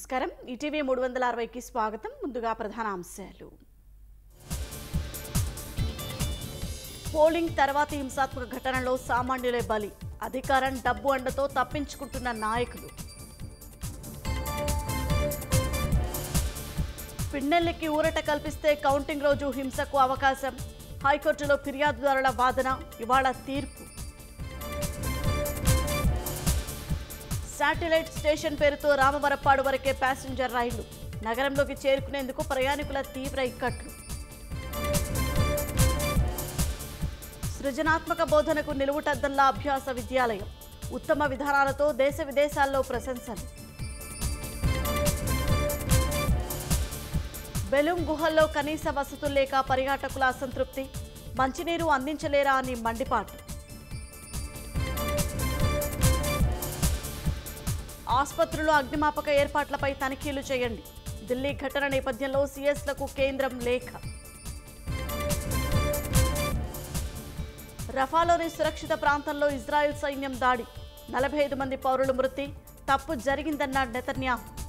నమస్కారం ఈటీవీ మూడు వందల అరవైకి స్వాగతం ముందుగా ప్రధాన అంశాలు పోలింగ్ తర్వాతి హింసాత్మక ఘటనలో సామాన్యులే బలి అధికారం డబ్బు అండతో తప్పించుకుంటున్న నాయకులు పిన్నెల్లికి ఊరట కల్పిస్తే కౌంటింగ్ రోజు హింసకు అవకాశం హైకోర్టులో ఫిర్యాదుదారుల వాదన ఇవాళ తీర్పు శాటిలైట్ స్టేషన్ పేరుతో రామవరపాడు వరకే ప్యాసింజర్ రైళ్లు నగరంలోకి చేరుకునేందుకు ప్రయాణికుల తీవ్ర ఇక్కట్లు సృజనాత్మక బోధనకు నిలువుటద్దల్లా అభ్యాస విద్యాలయం ఉత్తమ విధానాలతో దేశ విదేశాల్లో ప్రశంసలు బెలూం గుహల్లో కనీస వసతులు లేక పర్యాటకుల అసంతృప్తి మంచినీరు అందించలేరా అని మండిపాటు ఆసుపత్రుల్లో అగ్నిమాపక ఏర్పాట్లపై తనిఖీలు చేయండి ఢిల్లీ ఘటన నేపథ్యంలో సీఎస్లకు కేంద్రం లేఖ రఫాలోని సురక్షిత ప్రాంతంలో ఇజ్రాయెల్ సైన్యం దాడి నలభై ఐదు మంది పౌరులు మృతి తప్పు జరిగిందన్న నెతన్యాహు